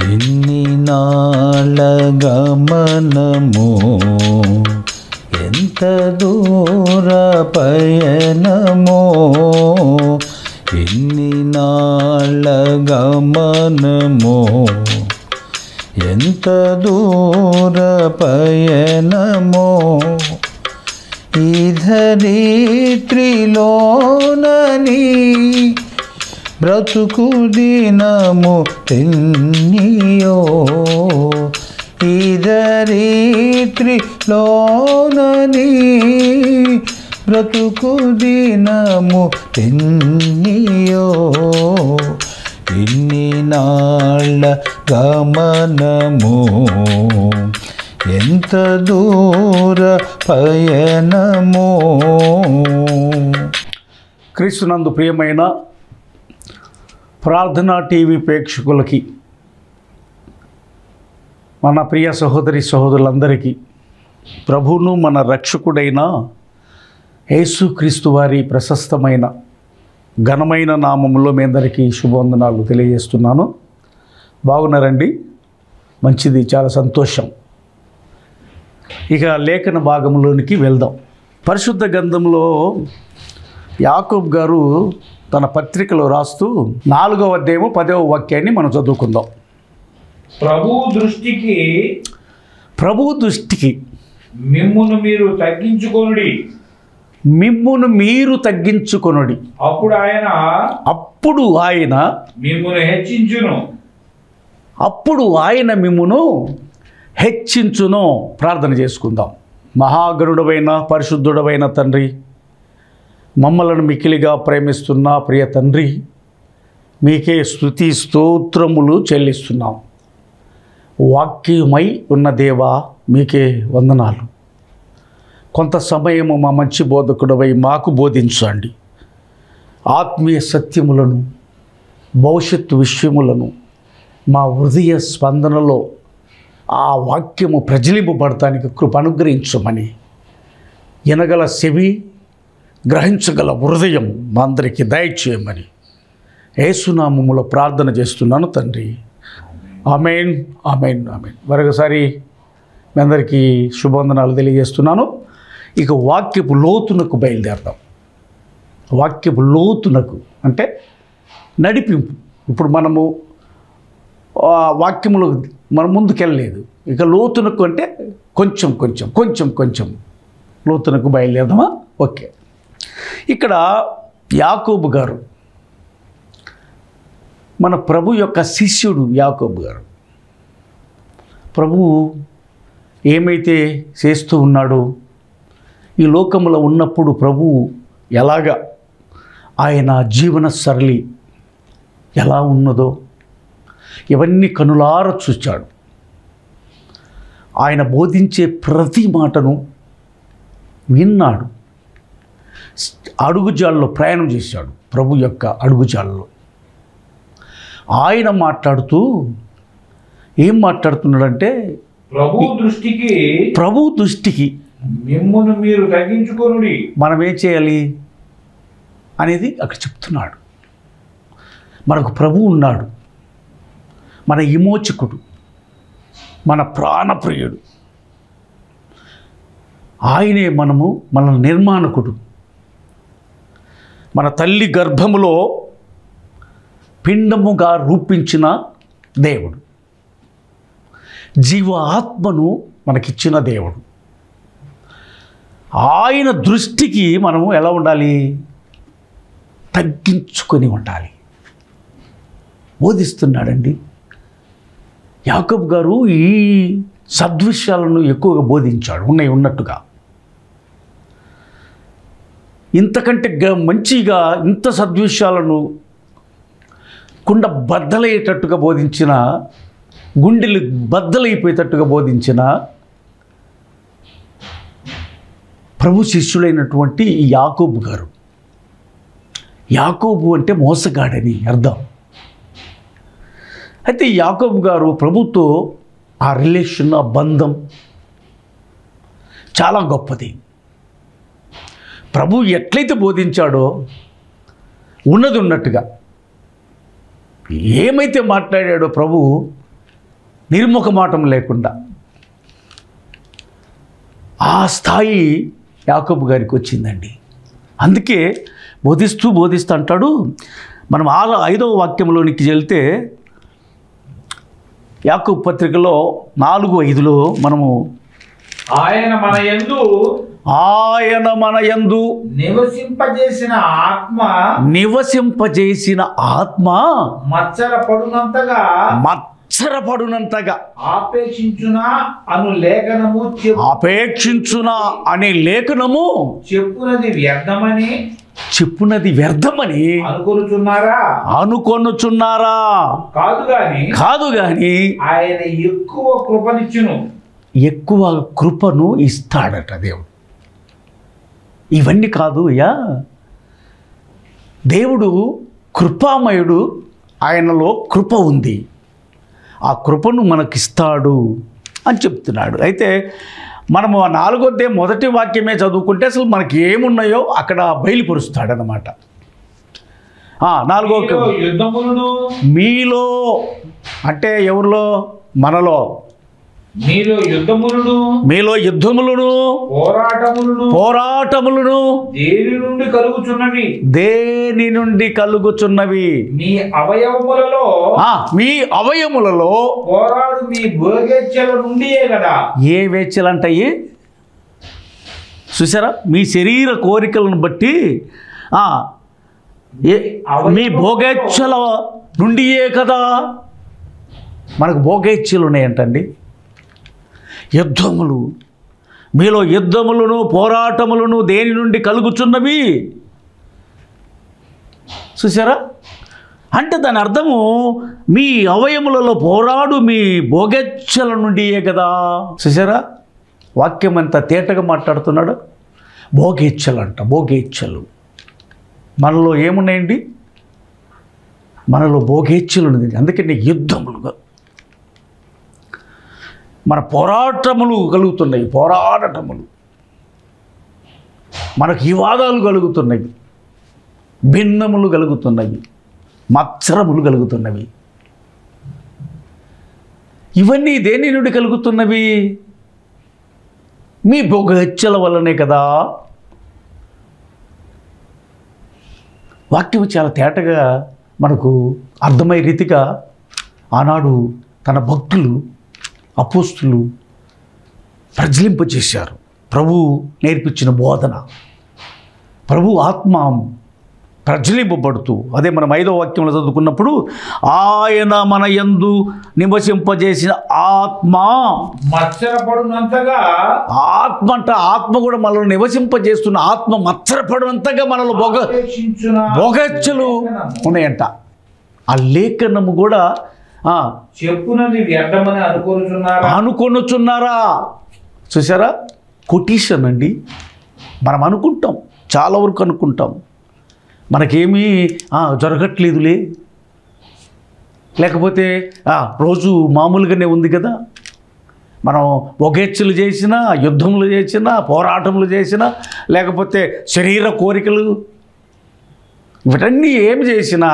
ఎన్ని నాళ్ళ గమనము ఎంత దూర పయనమో ఎన్ని నాళ్ళ గమనమో ఎంత దూర పయనమో ఈ ధరిత్రిలోనని బ్రతుకు దినము తెన్నియో ఈ ధరిత్రిలోనని బ్రతుకు దినము తెన్నియో ఇన్ని నాళ్ళ గమనము ఎంత దూర పయనమో క్రీస్తునందు ప్రియమైన ప్రార్థనా టీవీ ప్రేక్షకులకి మన ప్రియ సహోదరి సహోదరులందరికీ ప్రభువును మన రక్షకుడైన యేసుక్రీస్తు వారి ప్రశస్తమైన ఘనమైన నామంలో మీ అందరికీ శుభవందనాలు తెలియజేస్తున్నాను బాగున్నారండి మంచిది చాలా సంతోషం ఇక లేఖన భాగంలోనికి వెళ్దాం పరిశుద్ధ గంధంలో యాకూబ్ గారు తన పత్రికలో రాస్తూ నాలుగవ అధ్యాయము పదవ వాక్యాన్ని మనం చదువుకుందాం ప్రభు దృష్టికి ప్రభు దృష్టికి మిమ్మును మీరు తగ్గించుకొనుడి మిమ్మును మీరు తగ్గించుకొనుడి అప్పుడు ఆయన అప్పుడు ఆయన మిమ్మును హెచ్చించును అప్పుడు ఆయన మిమ్మును హెచ్చించును ప్రార్థన చేసుకుందాం మహాగరుడవైన పరిశుద్ధుడవైన తండ్రి మమ్మలను మికిలిగా ప్రేమిస్తున్న ప్రియ తండ్రి మీకే స్థుతి స్తోత్రములు చెల్లిస్తున్నాం వాక్యమై ఉన్న దేవా మీకే వందనాలు కొంత సమయము మా మంచి బోధకుడవై మాకు బోధించండి ఆత్మీయ సత్యములను భవిష్యత్తు విషయములను మా హృదయ స్పందనలో ఆ వాక్యము ప్రజలింపబడటానికి కృప అనుగ్రహించమని వినగల చెవి గ్రహించగల హృదయం మా అందరికీ దయచేయమని ఏసునామములో ప్రార్థన చేస్తున్నాను తండ్రి ఆమెన్ ఆమెన్ ఆమెన్ మరొకసారి మీ అందరికీ శుభవందనాలు తెలియజేస్తున్నాను ఇక వాక్యపు లోతునకు బయలుదేరదాం వాక్యపు లోతునకు అంటే నడిపింపు ఇప్పుడు మనము ఆ వాక్యములు మనం ముందుకెళ్ళలేదు ఇక లోతునకు అంటే కొంచెం కొంచెం కొంచెం కొంచెం లోతునకు బయలుదేరదామా ఓకే ఇక్కడ యాకోబు గారు మన ప్రభు యొక్క శిష్యుడు యాకోబు గారు ప్రభు ఏమైతే చేస్తూ ఉన్నాడో ఈ లోకంలో ఉన్నప్పుడు ప్రభు ఎలాగా ఆయన జీవన సరళి ఎలా ఉన్నదో ఇవన్నీ కనులార చూచాడు ఆయన బోధించే ప్రతి మాటను విన్నాడు అడుగుజాల్లో ప్రయాణం చేశాడు ప్రభు యొక్క అడుగుజాల్లో ఆయన మాట్లాడుతూ ఏం మాట్లాడుతున్నాడంటే ప్రభు దృష్టికి ప్రభు దృష్టికి మిమ్మును మీరు తగ్గించుకొనుడి మనం ఏం చేయాలి అనేది అక్కడ చెప్తున్నాడు మనకు ప్రభు ఉన్నాడు మన విమోచకుడు మన ప్రాణప్రియుడు ఆయనే మనము మన నిర్మాణకుడు మన తల్లి గర్భములో పిండముగా రూపించిన దేవుడు జీవ ఆత్మను మనకిచ్చిన దేవుడు ఆయన దృష్టికి మనము ఎలా ఉండాలి తగ్గించుకొని ఉండాలి బోధిస్తున్నాడండి యాకబ్ గారు ఈ సద్విషయాలను ఎక్కువగా బోధించాడు ఉన్నాయి ఉన్నట్టుగా ఇంతకంటే గ- మంచిగా ఇంత సద్విషయాలను కుండ బద్దలయ్యేటట్టుగా బోధించిన గుండెలు బద్దలైపోయేటట్టుగా బోధించిన ప్రభు శిష్యులైనటువంటి ఈ యాకోబు గారు యాకోబు అంటే మోసగాడని అర్థం అయితే ఈ యాకోబు గారు ప్రభుతో ఆ రిలేషన్ ఆ బంధం చాలా గొప్పది ప్రభు ఎట్లయితే బోధించాడో ఉన్నది ఉన్నట్టుగా ఏమైతే మాట్లాడాడో ప్రభు నిర్ముఖమాటం లేకుండా ఆ స్థాయి యాకబు గారికి వచ్చిందండి అందుకే బోధిస్తూ బోధిస్తూ అంటాడు మనం ఆరో ఐదవ వాక్యంలోనికి వెళ్తే యాకబు పత్రికలో నాలుగు ఐదులో మనము ఆయన మన యందు ఆయన మన యందు నివసింపజేసిన ఆత్మ నివసింపజేసిన ఆత్మ మచ్చల పడునంతగా మత్సరపడునంతగా ఆపేక్షించున అను లేఖనము చెప్పు అపేక్షించున అనే లేఖనము చెప్పునది వ్యర్థమని చెప్పునది వ్యర్థమని అనుకొనుచున్నారా అనుకొనుచున్నారా కాదు గాని కాదు గాని ఆయన ఎక్కువ కృపనిచ్చును ఎక్కువ కృపను ఇస్తాడట దేవుడు ఇవన్నీ కాదు అయ్యా దేవుడు కృపామయుడు ఆయనలో కృప ఉంది ఆ కృపను మనకిస్తాడు అని చెప్తున్నాడు అయితే మనము ఆ నాలుగోదే మొదటి వాక్యమే చదువుకుంటే అసలు మనకి ఏమున్నాయో అక్కడ బయలుపరుస్తాడనమాట ఆ, నాలుగో మీలో యుద్ధములను మీలో అంటే ఎవరిలో మనలో మీలో యుద్ధములను మీలో యుద్ధములను పోరాటములను పోరాటములను దేని నుండి కలుగుచున్నవి దేని నుండి కలుగుచున్నవి మీ అవయవములలో ఆ, మీ అవయములలో పోరాడు మీ భోగేచ్ఛల నుండియే కదా ఏ వేచ్చలంటాయి చూసారా మీ శరీర కోరికలను బట్టి ఆ, ఏ మీ భోగేచ్ఛల నుండియే కదా మనకు భోగేచ్ఛలు ఉన్నాయంటండి యుద్ధములు మీలో యుద్ధములను పోరాటములను దేని నుండి కలుగుచున్నవి చూసారా అంటే దాని అర్థము మీ అవయములలో పోరాడు మీ భోగెచ్చల నుండియే కదా చూసారా వాక్యం అంత తేటగా మాట్లాడుతున్నాడు భోగేచ్ఛలు అంట భోగేచ్ఛలు మనలో ఏమున్నాయండి మనలో భోగేచ్ఛలు ఉన్నది అందుకని యుద్ధములుగా మన పోరాటములు కలుగుతున్నాయి పోరాటములు మనకు వివాదాలు కలుగుతున్నవి భిన్నములు కలుగుతున్నవి మత్సరములు కలుగుతున్నవి ఇవన్నీ దేని నుండి కలుగుతున్నవి మీ భోగహత్యల వల్లనే కదా వాక్యం చాలా తేటగా మనకు అర్థమయ్యే రీతిగా ఆనాడు తన భక్తులు అపోస్తులు ప్రజ్వలింపజేశారు ప్రభు నేర్పించిన బోధన ప్రభు ఆత్మ ప్రజ్వలింపబడుతూ అదే మనం ఐదో వాక్యంలో చదువుకున్నప్పుడు ఆయన మన యందు నివసింపజేసిన ఆత్మ మత్సరపడునంతగా ఆత్మ అంట ఆత్మ కూడా మనల్ని నివసింపజేస్తున్న ఆత్మ మత్సరపడినంతగా మనలో బొగ ఆపేక్షించున బొగచ్చలు ఉన్నాయంట ఆ లేఖనము కూడా ఆ, చెప్పునది వ్యర్థమని అనుకోనుచున్నారా అనుకొనుచున్నారా చూసారా కొటేషన్ అండి మనం అనుకుంటాం చాలా వరకు అనుకుంటాం మనకేమీ ఆ, జరగట్లేదులే లేకపోతే ఆ, రోజు మామూలుగానే ఉంది కదా మనం ఒగేచ్చులు చేసినా యుద్ధములు చేసినా పోరాటములు చేసినా లేకపోతే శరీర కోరికలు వీటన్నీ ఏమి చేసినా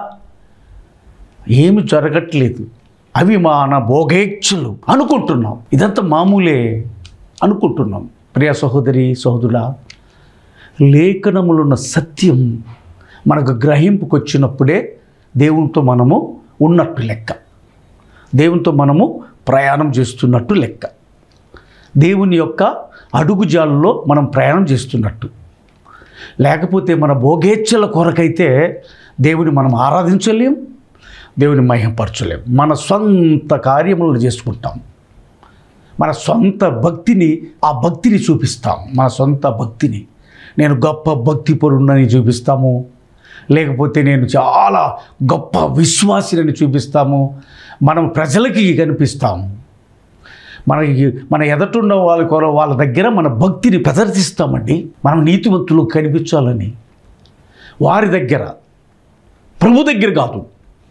ఏమి జరగట్లేదు అవి మన భోగేచ్ఛలు అనుకుంటున్నాం ఇదంతా మామూలే అనుకుంటున్నాం ప్రియ సహోదరి సహోదరుడా లేఖనములున్న సత్యం మనకు గ్రహింపుకు వచ్చినప్పుడే దేవునితో మనము ఉన్నట్టు లెక్క దేవునితో మనము ప్రయాణం చేస్తున్నట్టు లెక్క దేవుని యొక్క అడుగుజాలలో మనం ప్రయాణం చేస్తున్నట్టు లేకపోతే మన భోగేచ్ఛల కొరకైతే దేవుని మనం ఆరాధించలేం దేవుని మహింపరచలేం మన సొంత కార్యములను చేసుకుంటాం మన సొంత భక్తిని ఆ భక్తిని చూపిస్తాం మన సొంత భక్తిని నేను గొప్ప భక్తి పరుణని చూపిస్తాము లేకపోతే నేను చాలా గొప్ప విశ్వాసిని చూపిస్తాము మనం ప్రజలకి కనిపిస్తాము మనకి మన ఎదటున్న వాళ్ళ కొర వాళ్ళ దగ్గర మన భక్తిని ప్రదర్శిస్తామండి మనం నీతివంతులు కనిపించాలని వారి దగ్గర ప్రభు దగ్గర కాదు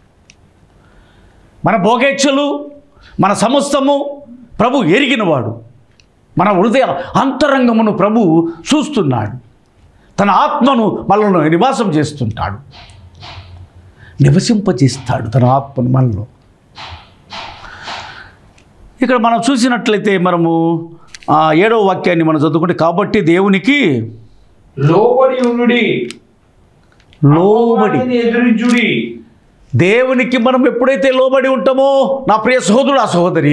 మన భోగేచ్ఛలు మన సమస్తము ప్రభు ఎరిగినవాడు మన హృదయ అంతరంగమును ప్రభు చూస్తున్నాడు తన ఆత్మను మనలో నివాసం చేస్తుంటాడు నివసింపజేస్తాడు తన ఆత్మను మనలో ఇక్కడ మనం చూసినట్లయితే మనము ఆ ఏడవ వాక్యాన్ని మనం చదువుకుంటే కాబట్టి దేవునికి లోబడి ఉండుడి లోబడి అపవాదిని ఎదురించుడి దేవునికి మనం ఎప్పుడైతే లోబడి ఉంటామో నా ప్రియ సహోదరుడు ఆ సహోదరి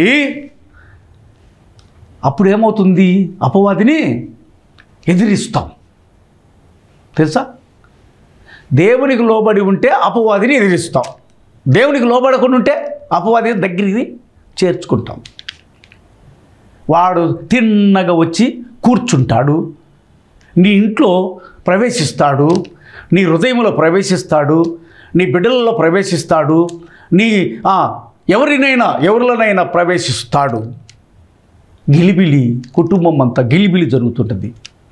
అప్పుడు ఏమవుతుంది అపవాదిని ఎదిరిస్తాం తెలుసా దేవునికి లోబడి ఉంటే అపవాదిని ఎదిరిస్తాం దేవునికి లోబడకుండా ఉంటే అపవాదిని దగ్గరికి చేర్చుకుంటాం వాడు తిన్నగా వచ్చి కూర్చుంటాడు నీ ఇంట్లో ప్రవేశిస్తాడు నీ హృదయంలో ప్రవేశిస్తాడు నీ బిడ్డలలో ప్రవేశిస్తాడు నీ ఆ, ఎవరినైనా ఎవరిలోనైనా ప్రవేశిస్తాడు గిలిబిలి కుటుంబం అంతా గిలిబిలి జరుగుతుంటుంది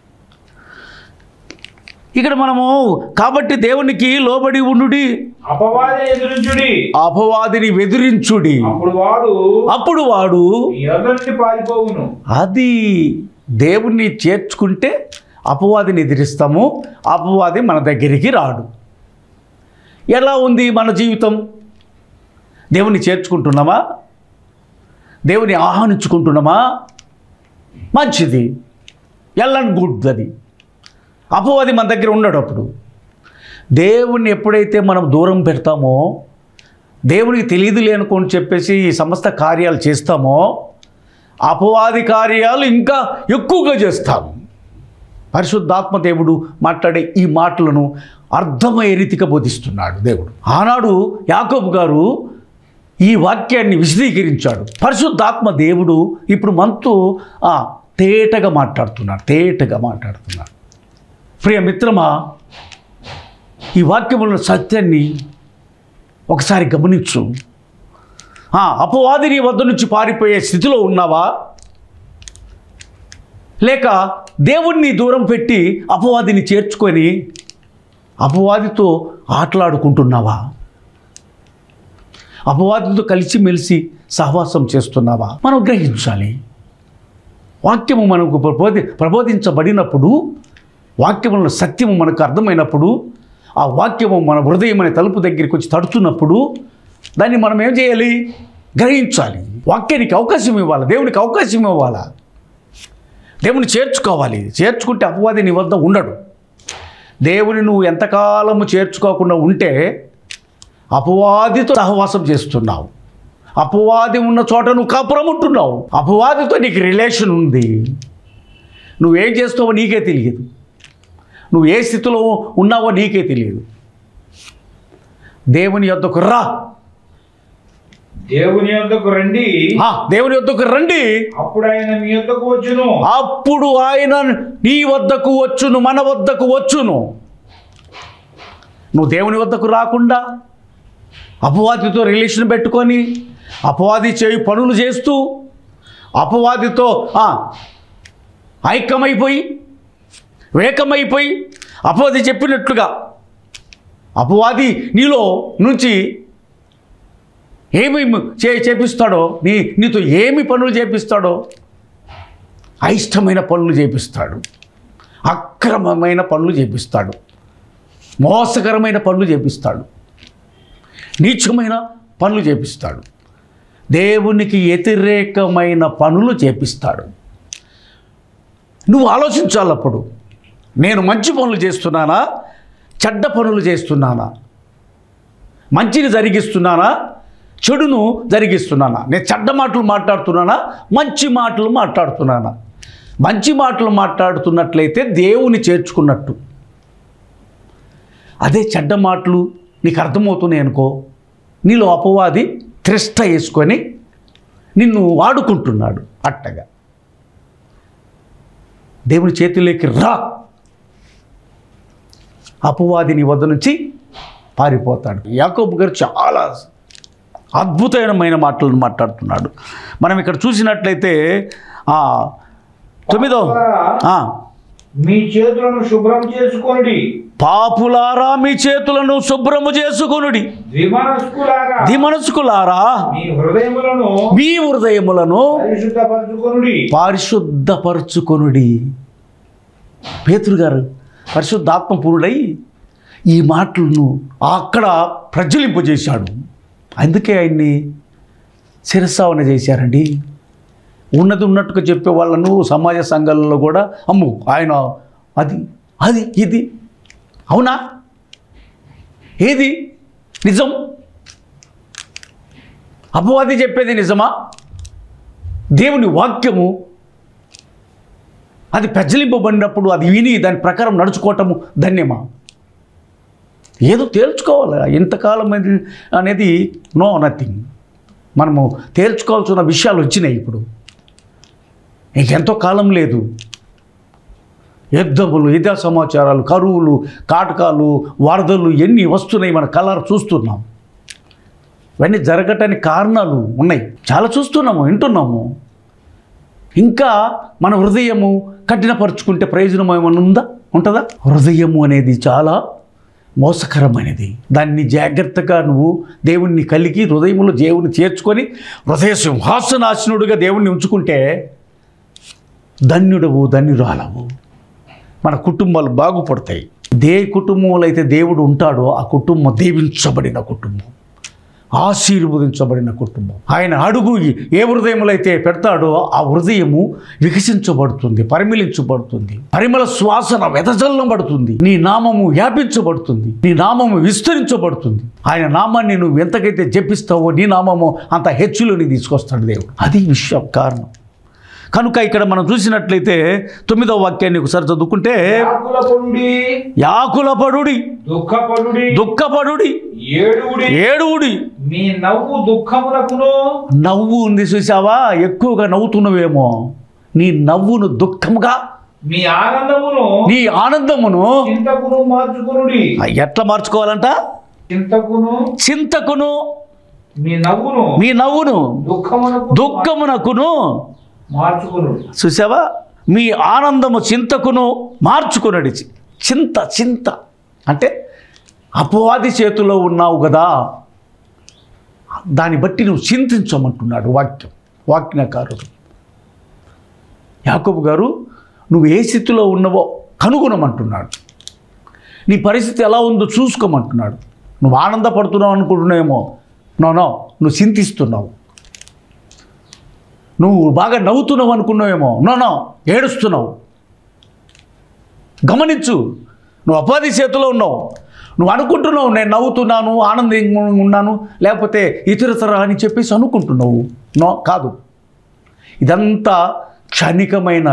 ఇక్కడ మనము కాబట్టి దేవునికి లోబడి ఉండుడి అపవాదిని ఎదురించుడి అపవాదిని వెదిరించుడి అప్పుడు వాడు అప్పుడు వాడు మీ ఎదురుండి పారిపోవును అది దేవుణ్ణి చేర్చుకుంటే అపవాదిని ఎదిరిస్తాము అపవాది మన దగ్గరికి రాడు ఎలా ఉంది మన జీవితం దేవుని చేర్చుకుంటున్నామా దేవుని ఆహ్వానించుకుంటున్నామా మంచిది ఎల్లని గుడ్ అది అపవాది మన దగ్గర ఉండడు అప్పుడు దేవుణ్ణి ఎప్పుడైతే మనం దూరం పెడతామో దేవునికి తెలియదులే అనుకోని చెప్పేసి ఈ సమస్త కార్యాలు చేస్తామో అపవాది కార్యాలు ఇంకా ఎక్కువగా చేస్తాం పరిశుద్ధాత్మ దేవుడు మాట్లాడే ఈ మాటలను అర్థమయ్యే రీతిగా బోధిస్తున్నాడు దేవుడు ఆనాడు యాకోబు గారు ఈ వాక్యాన్ని విశదీకరించాడు పరిశుద్ధాత్మ దేవుడు ఇప్పుడు మనతో ఆ, తేటగా మాట్లాడుతున్నాడు తేటగా మాట్లాడుతున్నాడు ప్రియ మిత్రమా ఈ వాక్యముల సత్యాన్ని ఒకసారి గమనించు ఆ, అపవాది నీ వద్ద నుంచి పారిపోయే స్థితిలో ఉన్నావా లేక దేవుణ్ణి దూరం పెట్టి అపవాదిని చేర్చుకొని అపవాదితో ఆటలాడుకుంటున్నావా అపవాదితో కలిసిమెలిసి సహవాసం చేస్తున్నావా మనం గ్రహించాలి వాక్యము మనకు ప్రబోధి ప్రబోధించబడినప్పుడు వాక్యముల సత్యము మనకు అర్థమైనప్పుడు ఆ వాక్యము మన హృదయం అనే తలుపు దగ్గరికి వచ్చి తడుతున్నప్పుడు దాన్ని మనం ఏం చేయాలి గ్రహించాలి వాక్యానికి అవకాశం ఇవ్వాలి దేవునికి అవకాశం ఇవ్వాలా దేవుని చేర్చుకోవాలి చేర్చుకుంటే అపవాది నీ వద్ద ఉండడు దేవుని నువ్వు ఎంతకాలము చేర్చుకోకుండా ఉంటే అపవాదితో సహవాసం చేస్తున్నావు అపవాది ఉన్న చోట నువ్వు కాపురం ఉంటున్నావు అపవాదితో నీకు రిలేషన్ ఉంది నువ్వేం చేస్తావో నీకే తెలియదు నువ్వు ఏ స్థితిలో ఉన్నావో నీకే తెలియదు దేవుని యొద్దకు రా దేవుని యొద్దకు రండి ఆ, దేవుని యొద్దకు రండి అప్పుడు ఆయన మీ యొద్దకు వచ్చును అప్పుడు ఆయన నీ వద్దకు వచ్చును మన వద్దకు వచ్చును నువ్వు దేవుని వద్దకు రాకుండా అపవాదితో రిలేషన్ పెట్టుకొని అపవాది చేయు పనులు చేస్తూ అపవాదితో ఆ, ఐక్యమైపోయి వేకమైపోయి అపవాది చెప్పినట్లుగా అపవాది నీలో నుంచి ఏమి చే చేపిస్తాడో నీ నీతో ఏమి పనులు చేపిస్తాడో అయిష్టమైన పనులు చేపిస్తాడు అక్రమమైన పనులు చేపిస్తాడు మోసకరమైన పనులు చేపిస్తాడు నీచమైన పనులు చేపిస్తాడు దేవునికి వ్యతిరేకమైన పనులు చేపిస్తాడు నువ్వు ఆలోచించాలప్పుడు నేను మంచి పనులు చేస్తున్నానా చెడ్డ పనులు చేస్తున్నానా మంచిని జరిగిస్తున్నానా చెడును జరిగిస్తున్నానా నేను చెడ్డ మాటలు మాట్లాడుతున్నానా మంచి మాటలు మాట్లాడుతున్నానా మంచి మాటలు మాట్లాడుతున్నట్లయితే దేవుని చేర్చుకున్నట్టు అదే చెడ్డ మాటలు నీకు అర్థమవుతున్నాయి అనుకో నీలో అపవాది త్రిష్ట వేసుకొని నిన్ను వాడుకుంటున్నాడు అట్టగా దేవుని చేతిలోకి రా అపవాది నీ వద్ద నుంచి పారిపోతాడు యాకోబు గారు చాలా అద్భుతమైన మాటలను మాట్లాడుతున్నాడు మనం ఇక్కడ చూసినట్లయితే ఆ, తొమ్మిదో ఆ, మీ చేతులను శుభ్రం చేసుకొనుడి పాపులారా మీ చేతులను శుభ్రము చేసుకొనుడి ద్విమనస్కులారా దిమనసుకులారా మీ హృదయములను మీ హృదయములను పరిశుద్ధపరచుకొనుడి పారిశుద్ధపరచుకొనుడి పేతురు గారు పరిశుద్ధాత్మపూరుడై ఈ మాటలను అక్కడ ప్రజ్వలింపజేశాడు అందుకే ఆయన్ని శిరస్సావన చేశారండి ఉన్నది ఉన్నట్టుగా చెప్పే వాళ్ళను సమాజ సంఘాలలో కూడా అమ్ము ఆయన అది అది ఇది అవునా ఏది నిజం అపవాది చెప్పేది నిజమా దేవుని వాక్యము అది ప్రజలింపబడినప్పుడు అది విని దాని ప్రకారం నడుచుకోవటము ధన్యమా ఏదో తేల్చుకోవాలి ఇంతకాలం అది అనేది నో నథింగ్ మనము తేల్చుకోవాల్సిన విషయాలు వచ్చినాయి ఇప్పుడు ఇంకెంతో కాలం లేదు యుద్ధములు యుద్ధ సమాచారాలు కరువులు కాటకాలు వరదలు ఎన్ని వస్తున్నాయి మన కలర్ చూస్తున్నాం ఇవన్నీ జరగటానికి కారణాలు ఉన్నాయి చాలా చూస్తున్నాము వింటున్నాము ఇంకా మన హృదయము కఠినపరుచుకుంటే ప్రయోజనం ఏమైనా ఉందా ఉంటుందా హృదయము అనేది చాలా మోసకరమైనది దాన్ని జాగ్రత్తగా నువ్వు దేవుణ్ణి కలిగి హృదయంలో దేవుని చేర్చుకొని హృదయ సింహాసనాశనుడిగా దేవుణ్ణి ఉంచుకుంటే ధన్యుడవు ధన్యురాలవు మన కుటుంబాలు బాగుపడతాయి దే కుటుంబంలో అయితే దేవుడు ఉంటాడో ఆ కుటుంబం దీవించబడిన కుటుంబం ఆశీర్వదించబడిన కుటుంబం ఆయన అడుగు ఏ హృదయంలో అయితే పెడతాడో ఆ హృదయము వికసించబడుతుంది పరిమళించబడుతుంది పరిమళ శ్వాసన వెదజల్లబడుతుంది నీ నామము వ్యాపించబడుతుంది నీ నామము విస్తరించబడుతుంది ఆయన నామాన్ని నువ్వు ఎంతకైతే జపిస్తావో నీ నామము అంత హెచ్చులోని తీసుకొస్తాడు దేవుడు అది విషయం కారణం కనుక ఇక్కడ మనం చూసినట్లయితే తొమ్మిదవ వాక్యాన్ని ఒకసారి చదువుకుంటే వ్యాకులపడుడి యాకులపడుడి దుఃఖపడుడి దుఃఖపడుడి ఏడుగుడి ఏడువుడి మీ నవ్వు దుఃఖమునకును నవ్వు ఉంది చూసావా ఎక్కువగా నవ్వుతున్నవేమో నీ నవ్వును దుఃఖముగా మీ ఆనందమును నీ ఆనందమును చింతకును మార్చుకునుడి ఎట్లా మార్చుకోవాలంట చింతకును చింతకును మీ నవ్వును మీ నవ్వును దుఃఖమునకు దుఃఖమునకును మార్చుకునుడి చూసావా మీ ఆనందము చింతకును మార్చుకునడి చింత చింత అంటే అపవాది చేతిలో ఉన్నావు కదా దాన్ని బట్టి నువ్వు చింతించమంటున్నాడు వాక్యం వాక్యకారుడు యాకబు గారు నువ్వు ఏ స్థితిలో ఉన్నావో కనుగొనమంటున్నాడు నీ పరిస్థితి ఎలా ఉందో చూసుకోమంటున్నాడు నువ్వు ఆనందపడుతున్నావు అనుకుంటున్నావేమో నో నో నువ్వు చింతిస్తున్నావు నువ్వు బాగా నవ్వుతున్నావు అనుకున్నావేమో నో నో ఏడుస్తున్నావు గమనించు నువ్వు అపాధి చేతిలో ఉన్నావు నువ్వు అనుకుంటున్నావు నేను నవ్వుతున్నాను ఆనందంగా ఉన్నాను లేకపోతే ఇతరతర అని చెప్పేసి అనుకుంటున్నావు నో కాదు ఇదంతా క్షణికమైన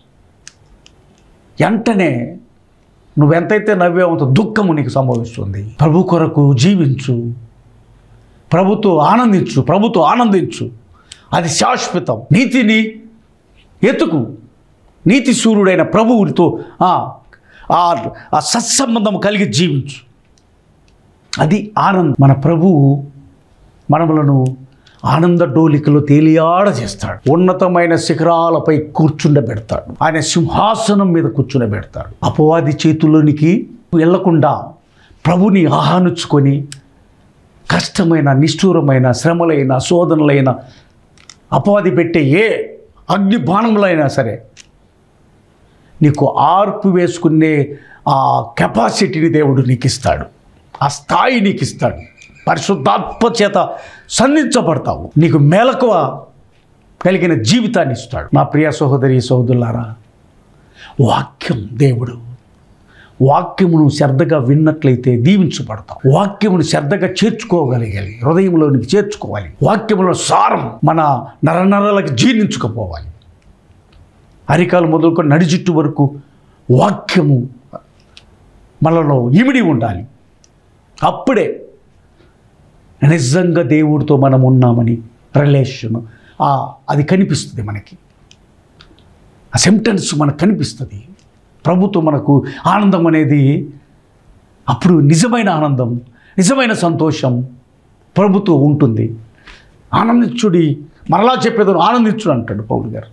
వెంటనే నువ్వెంతైతే నవ్వావో అంత దుఃఖము నీకు సంభవిస్తుంది ప్రభు కొరకు జీవించు ప్రభుతో ఆనందించు ప్రభుతో ఆనందించు అది శాశ్వతం నీతిని ఎతుకు నీతి సూర్యుడైన ప్రభువునితో ఆ ఆ ఆ సత్సంబంధం కలిగి జీవించు అది ఆనందం మన ప్రభువు మనములను ఆనంద డోలికలో తేలియాడ చేస్తాడు ఉన్నతమైన శిఖరాలపై కూర్చుండబెడతాడు ఆయన సింహాసనం మీద కూర్చుండబెడతాడు అపవాది చేతుల్లోనికి వెళ్లకుండా ప్రభుని ఆహానుచుకొని కష్టమైన నిష్ఠూరమైన శ్రమలైన శోధనలైన అపవాది పెట్టే ఏ అగ్ని బాణములైనా సరే నీకు ఆర్పు వేసుకునే ఆ కెపాసిటీని దేవుడు నీకు ఇస్తాడు ఆ స్థాయి నీకు ఇస్తాడు పరిశుద్ధాత్మ చేత సంధించబడతావు నీకు మేలకువ కలిగిన జీవితాన్ని ఇస్తాడు నా ప్రియ సహోదరి సహోదరులారా వాక్యం దేవుడు వాక్యమును శ్రద్ధగా విన్నట్లయితే దీవించబడతాం వాక్యమును శ్రద్ధగా చేర్చుకోగలిగాలి హృదయంలోనికి చేర్చుకోవాలి వాక్యములో సారం మన నరనరలకు జీర్ణించుకుపోవాలి అరికాలు మొదలుకొని నడిజిట్టు వరకు వాక్యము మనలో ఇమిడి ఉండాలి అప్పుడే నిజంగా దేవుడితో మనం ఉన్నామని రిలేషన్ అది కనిపిస్తుంది మనకి ఆ సిమ్టమ్స్ మనకు కనిపిస్తుంది ప్రభుత్వం మనకు ఆనందం అనేది అప్పుడు నిజమైన ఆనందం నిజమైన సంతోషం ప్రభుత్వం ఉంటుంది ఆనందించుడి మరలా చెప్పేదాను ఆనందించుడు అంటాడు పౌలు గారు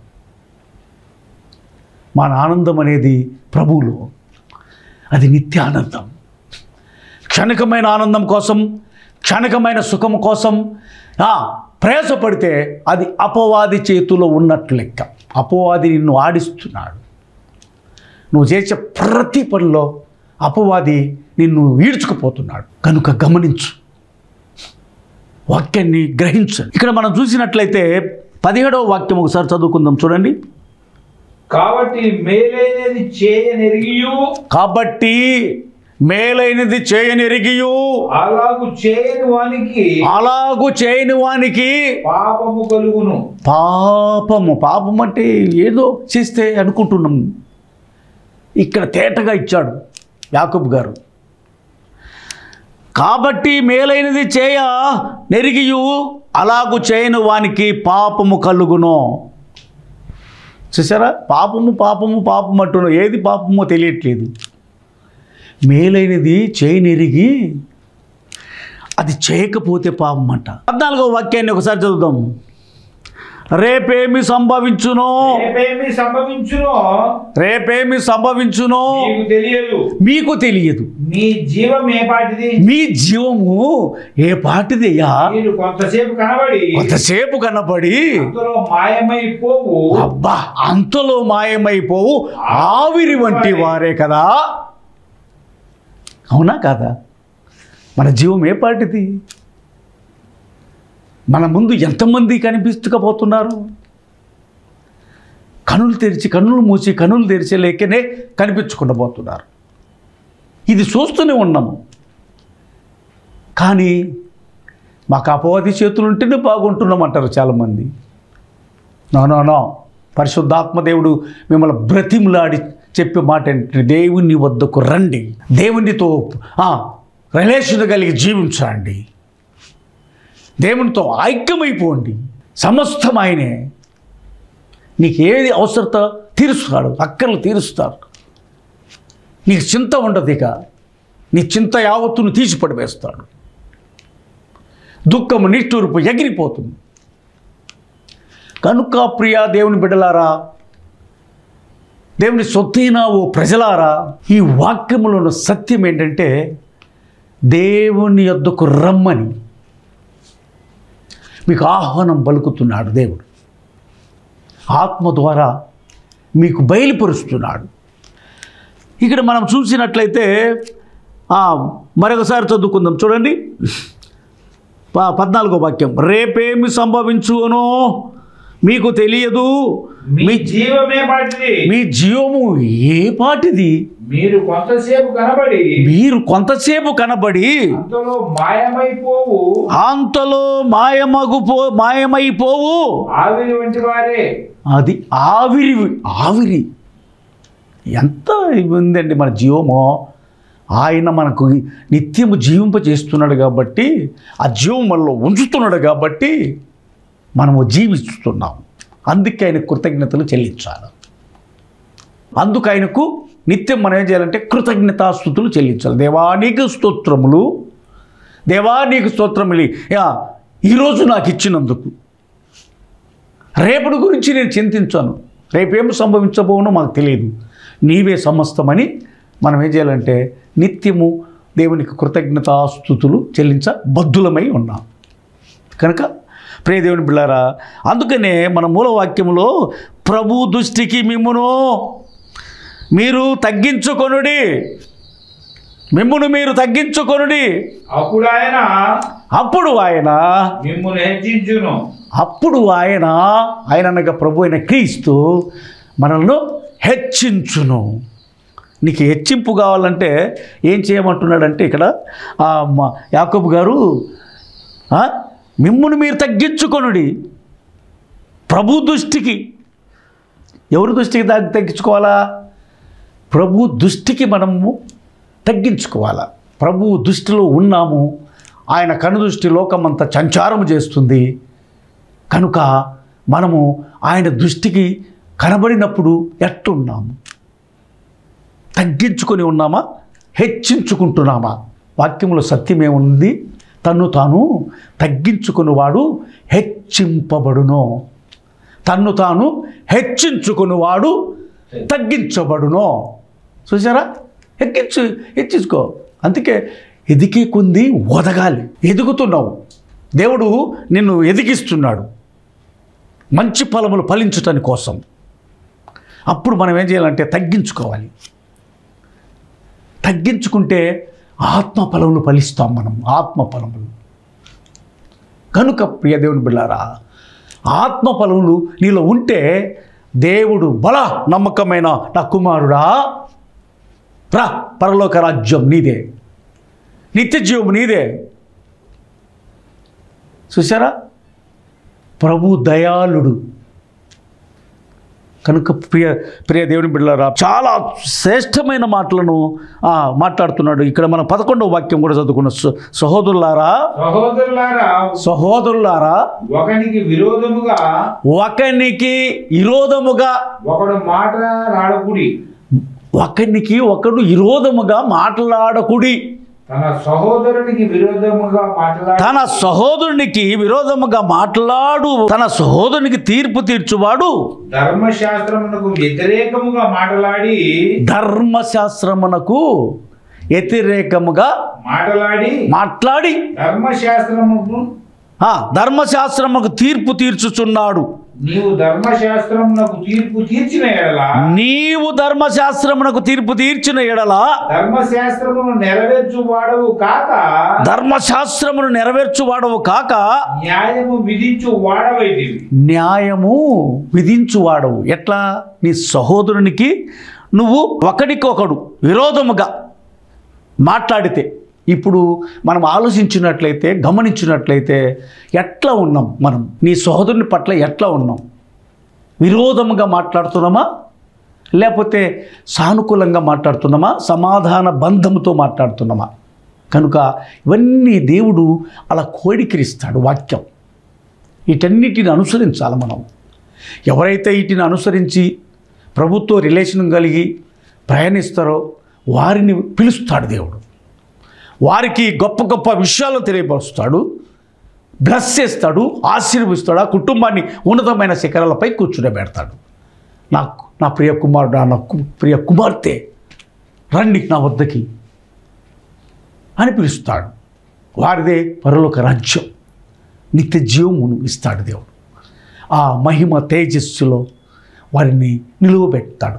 మన ఆనందం అనేది ప్రభువులో అది నిత్య ఆనందం క్షణికమైన ఆనందం కోసం క్షణికమైన సుఖం కోసం ఆ, ప్రయాసపడితే అది అపవాది చేతిలో ఉన్నట్లు లెక్క అపవాది నిన్ను ఆడిస్తున్నాడు నువ్వు చేసే ప్రతి పనిలో అపవాది నిన్ను ఈడ్చుకుపోతున్నాడు కనుక గమనించు వాక్యాన్ని గ్రహించండి ఇక్కడ మనం చూసినట్లయితే పదిహేడవ వాక్యం ఒకసారి చదువుకుందాం చూడండి కాబట్టి మేలైనది చేయనెరిగియు కాబట్టి మేలైనది చేయనెరిగియు అలాగు చేయని వానికి అలాగు చేయని వానికి పాపము కలుగును పాపము పాపం అంటే ఏదో చేస్తే అనుకుంటున్నాం ఇక్కడ తేటగా ఇచ్చాడు యాకబ్ గారు కాబట్టి మేలైనది చేయ నెరిగియు అలాగు చేయని వానికి పాపము కలుగును చూసారా పాపము పాపము పాపం అంటున్నాం ఏది పాపమో తెలియట్లేదు మేలైనది చేయనెరిగి అది చేయకపోతే పాపం అంట పద్నాలుగో వాక్యాన్ని ఒకసారి చదువుదాం రేపేమి సంభవించునో రేపేమి సంభవించునో రేపేమి సంభవించునో నీకు తెలియదు మీకు తెలియదు నీ జీవం ఏ పాటిది మీ జీవము ఏ పాటిదయ్యా మీరు కొంతసేపు కనబడి కొంతసేపు కనపడి అందులో మాయమైపోవు అబ్బా అంతలో మాయమైపోవు ఆవిరి వంటి వారే కదా అవునా కాదా మన జీవం ఏ పాటిది మన ముందు ఎంతమంది కనిపించకపోతున్నారు కనులు తెరిచి కన్నులు మూసి కనులు తెరిచి లేకనే కనిపించకుండా పోతున్నారు ఇది చూస్తూనే ఉన్నాము కానీ మాకు అపవాది చేతులు ఉంటేనే బాగుంటున్నాం అంటారు చాలామంది నో నో నో పరిశుద్ధాత్మ దేవుడు మిమ్మల్ని బ్రతిములాడి చెప్పే మాట ఏంటంటే దేవుని వద్దకు రండి దేవునితో ఆ, రిలేషన్ కలిగి జీవించండి దేవునితో ఐక్యమైపోండి సమస్తం ఆయనే నీకు ఏది అవసరత తీరుస్తాడు అక్కర్లు తీరుస్తాడు నీకు చింత ఉండదు ఇక నీ చింత యావత్తును తీసి పడివేస్తాడు దుఃఖము నిష్ఠూర్పు ఎగిరిపోతుంది కనుక ప్రియా దేవుని బిడ్డలారా దేవుని సొత్తైన ఓ ప్రజలారా ఈ వాక్యములో ఉన్న సత్యం ఏంటంటే దేవుని యొద్దకు రమ్మని మీకు ఆహ్వానం పలుకుతున్నాడు దేవుడు ఆత్మ ద్వారా మీకు బయలుపరుస్తున్నాడు ఇక్కడ మనం చూసినట్లయితే ఆ, మరొకసారి చదువుకుందాం చూడండి ప- పద్నాలుగో వాక్యం రేపేమి సంభవించునో మీకు తెలియదు మీ మీ జీవమే పాటిది మీ జీవము ఏ పాటిది మీరు కొంతసేపు కనబడి మీరు కొంతసేపు కనబడి అంతలో మాయమైపోవు అంతలో మాయమగు పో మాయమైపోవు ఆవిరి వంటి వారే అది ఆవిరి ఆవిరి ఎంత ఉందండి మన జీవమో ఆయన మనకు నిత్యము జీవింపజేస్తున్నాడు కాబట్టి ఆ జీవం మనలో ఉంచుతున్నాడు కాబట్టి మనము జీవిస్తున్నాం అందుకే ఆయన కృతజ్ఞతలు చెల్లించాలి అందుకు ఆయనకు నిత్యం మనం ఏం చేయాలంటే కృతజ్ఞతాస్థుతులు చెల్లించాలి దేవానికి స్తోత్రములు దేవానికి స్తోత్రములు యా, ఈరోజు నాకు ఇచ్చినందుకు రేపటి గురించి నేను చింతించాను రేపేం సంభవించబోనో మాకు తెలియదు నీవే సమస్తమని మనం ఏం చేయాలంటే నిత్యము దేవునికి కృతజ్ఞతాస్థుతులు చెల్లించ బద్దులమై ఉన్నాం కనుక ప్రియ దేవుని బిళ్ళారా అందుకనే మన మూలవాక్యంలో ప్రభు దృష్టికి మిమ్మును మీరు తగ్గించుకొనుడి మిమ్మును మీరు తగ్గించుకొనుడి అప్పుడు ఆయన అప్పుడు ఆయన మిమ్మును హెచ్చించును అప్పుడు ఆయన ఆయన అనగా ప్రభు అయిన క్రీస్తు మనల్ని హెచ్చించును నీకు హెచ్చింపు కావాలంటే ఏం చేయమంటున్నాడంటే ఇక్కడ ఆ, మా యాకబు గారు ఆ, మిమ్మును మీరు తగ్గించుకొనుడి ప్రభు దృష్టికి ఎవరి దృష్టికి తగ్గి తగ్గించుకోవాలా ప్రభు దృష్టికి మనము తగ్గించుకోవాలా ప్రభు దృష్టిలో ఉన్నాము ఆయన కనుదృష్టి లోకమంతా సంచారం చేస్తుంది కనుక మనము ఆయన దృష్టికి కనబడినప్పుడు ఎట్టున్నాము తగ్గించుకొని ఉన్నామా హెచ్చించుకుంటున్నామా వాక్యంలో సత్యమేముంది తన్ను తాను తగ్గించుకునివాడు హెచ్చింపబడును తన్ను తాను హెచ్చించుకునివాడు తగ్గించబడును చూసారా హెచ్చించు హెచ్చించుకో అందుకే ఎదిగే కొంది ఒదగాలి ఎదుగుతున్నావు దేవుడు నిన్ను ఎదిగిస్తున్నాడు మంచి ఫలములు ఫలించటాని కోసం అప్పుడు మనం ఏం చేయాలంటే తగ్గించుకోవాలి తగ్గించుకుంటే ఆత్మ ఫలములు ఫలిస్తాం మనం ఆత్మ ఫలములు కనుక ప్రియ దేవుని బిళ్ళారా ఆత్మ ఫలములు నీలో ఉంటే దేవుడు బల నమ్మకమైన నా కుమారుడా రా పరలోక రాజ్యం నీదే నిత్య జీవం నీదే చూసారా ప్రభు దయాళుడు కనుక ప్రియ ప్రియ దేవుని బిడ్డలారా చాలా శ్రేష్టమైన మాటలను ఆ, మాట్లాడుతున్నాడు ఇక్కడ మన పదకొండవ వాక్యం కూడా చదువుకున్న స- సహోదరులారా సహోదరులారా సహోదరులారా ఒకనికి విరోధముగా ఒకనికి విరోధముగా ఒకడు మాట రాడకుడి ఒకనికి ఒకడు విరోధముగా మాట్లాడకుడి తన సహోదరునికి విరోధముగా మాట్లాడి తన సహోదరునికి విరోధముగా మాట్లాడు తన సహోదరునికి తీర్పు తీర్చువాడు ధర్మశాస్త్రమునకు వ్యతిరేకముగా మాట్లాడి ధర్మశాస్త్రమునకు వ్యతిరేకముగా మాట్లాడి మాట్లాడి ధర్మశాస్త్రముకు ఆ, ధర్మశాస్త్రముకు తీర్పు తీర్చుచున్నాడు నీవు ధర్మశాస్త్రమునకు తీర్పు తీర్చిన ఎడల నీవు ధర్మశాస్త్రమునకు తీర్పు తీర్చిన ఎడల ధర్మశాస్త్రమును నెరవేర్చు వాడవు కాక ధర్మశాస్త్రమును నెరవేర్చువాడవు కాక న్యాయము విధించు వాడవైతివి న్యాయము విధించువాడవు ఎట్లా నీ సహోదరునికి నువ్వు ఒకడికొకడు విరోధముగా మాట్లాడితే ఇప్పుడు మనం ఆలోచించినట్లయితే గమనించినట్లయితే ఎట్లా ఉన్నాం మనం నీ సహోదరుని పట్ల ఎట్లా ఉన్నాం విరోధముగా మాట్లాడుతున్నామా లేకపోతే సానుకూలంగా మాట్లాడుతున్నామా సమాధాన బంధముతో మాట్లాడుతున్నామా కనుక ఇవన్నీ దేవుడు అలా కోడికిరిస్తాడు వాక్యం వీటన్నిటిని అనుసరించాలి మనం ఎవరైతే వీటిని అనుసరించి ప్రభుత్వ రిలేషన్ కలిగి ప్రయాణిస్తారో వారిని పిలుస్తాడు దేవుడు వారికి గొప్ప గొప్ప విషయాలు తెలియపరుస్తాడు బ్లస్ చేస్తాడు ఆశీర్వదిస్తాడు ఆ కుటుంబాన్ని ఉన్నతమైన శిఖరాలపై కూర్చుండబెడతాడు నా నా ప్రియ కుమారుడు నా కు- ప్రియ కుమార్తె రండి నా వద్దకి అని పిలుస్తాడు వారిదే పరలోక రాజ్యం నిత్య జీవమును ఇస్తాడు దేవుడు ఆ మహిమ తేజస్సులో వారిని నిలువబెడతాడు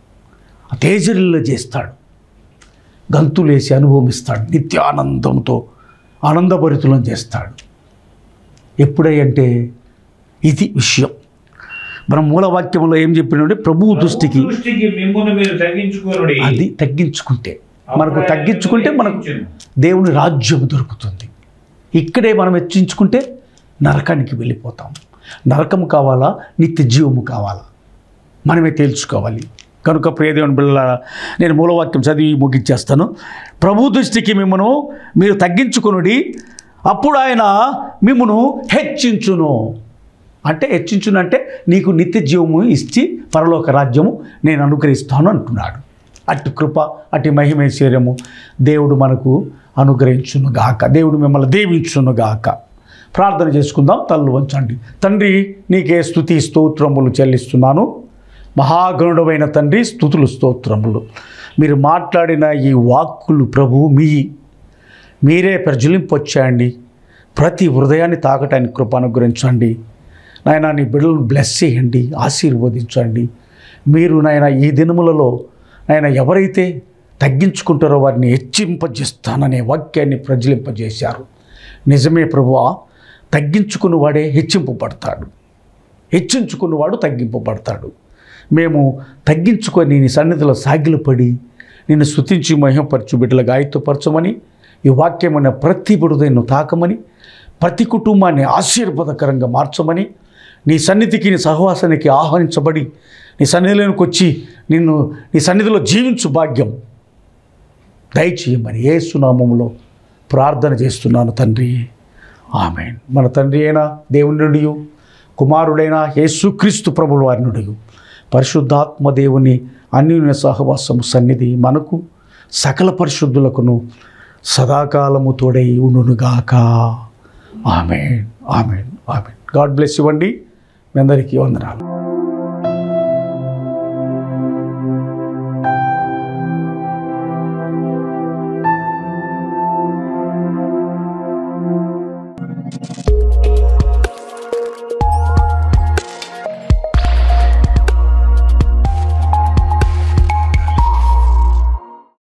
ఆ తేజరిల్లో చేస్తాడు గంతులేసి అనుభవిస్తాడు నిత్యానందంతో ఆనందభరితులను చేస్తాడు ఎప్పుడంటే ఇది విషయం మన మూలవాక్యంలో ఏం చెప్పినంటే ప్రభువు దృష్టికి దృష్టికి మిమ్మును మీరు తగ్గించుకోనుడి అది తగ్గించుకుంటే మనకు తగ్గించుకుంటే మనకు దేవుని రాజ్యం దొరుకుతుంది ఇక్కడే మనం హెచ్చించుకుంటే నరకానికి వెళ్ళిపోతాం నరకం కావాలా నిత్య జీవము కావాలా మనమే తేల్చుకోవాలి కనుక ప్రియదేవుని బిళ్ళ నేను మూలవాక్యం చదివి ముగించేస్తాను ప్రభు దృష్టికి మిమ్మను మీరు తగ్గించుకునుడి అప్పుడు ఆయన మిమ్మను హెచ్చించును అంటే హెచ్చించును అంటే నీకు నిత్య జీవము ఇచ్చి పరలోక రాజ్యము నేను అనుగ్రహిస్తాను అంటున్నాడు అటు కృప అటు మహిమైశ్వర్యము దేవుడు మనకు అనుగ్రహించును గాక దేవుడు మిమ్మల్ని దీవించును గాక ప్రార్థన చేసుకుందాం తల్లు వంచండి తండ్రి నీకే స్థుతి స్తోత్రములు చెల్లిస్తున్నాను మహాగణుడమైన తండ్రి స్థుతులు స్తోత్రములు మీరు మాట్లాడిన ఈ వాక్కులు ప్రభు మీ మీరే ప్రజ్వలింపొచ్చాయండి ప్రతి హృదయాన్ని తాకటానికి కృప అనుగ్రహించండి నాయన నీ బిడ్డలను బ్లెస్ చేయండి ఆశీర్వదించండి మీరు నాయన ఈ దినములలో నాయన ఎవరైతే తగ్గించుకుంటారో వారిని హెచ్చింపజేస్తాననే వాక్యాన్ని ప్రజ్వలింపజేశారు నిజమే ప్రభువా తగ్గించుకుని వాడే హెచ్చింపబడతాడు హెచ్చించుకున్నవాడు తగ్గింపబడతాడు మేము తగ్గించుకొని నీ సన్నిధిలో సాగిలపడి నిన్ను స్తుతించి మహిమపరచు బిడ్డలుగా ఆయుత్తపరచమని ఈ వాక్యమైన ప్రతి బిడుదైను తాకమని ప్రతి కుటుంబాన్ని ఆశీర్వాదకరంగా మార్చమని నీ సన్నిధికి నీ సహవాసానికి ఆహ్వానించబడి నీ సన్నిధిలోనికి వచ్చి నిన్ను నీ సన్నిధిలో జీవించు భాగ్యం దయచేయమని ఏ సునామంలో ప్రార్థన చేస్తున్నాను తండ్రి ఆమె మన తండ్రి అయిన దేవుని నుండి కుమారుడైన యేసుక్రీస్తు ప్రభుల వారి నుండి పరిశుద్ధాత్మ దేవుని అన్యున సహవాసము సన్నిధి మనకు సకల పరిశుద్ధులకును సదాకాలము తోడై ఉండునుగాక ఆమె ఆమె ఆమె గాడ్ బ్లెస్ ఇవ్వండి మీ అందరికీ వందనాలు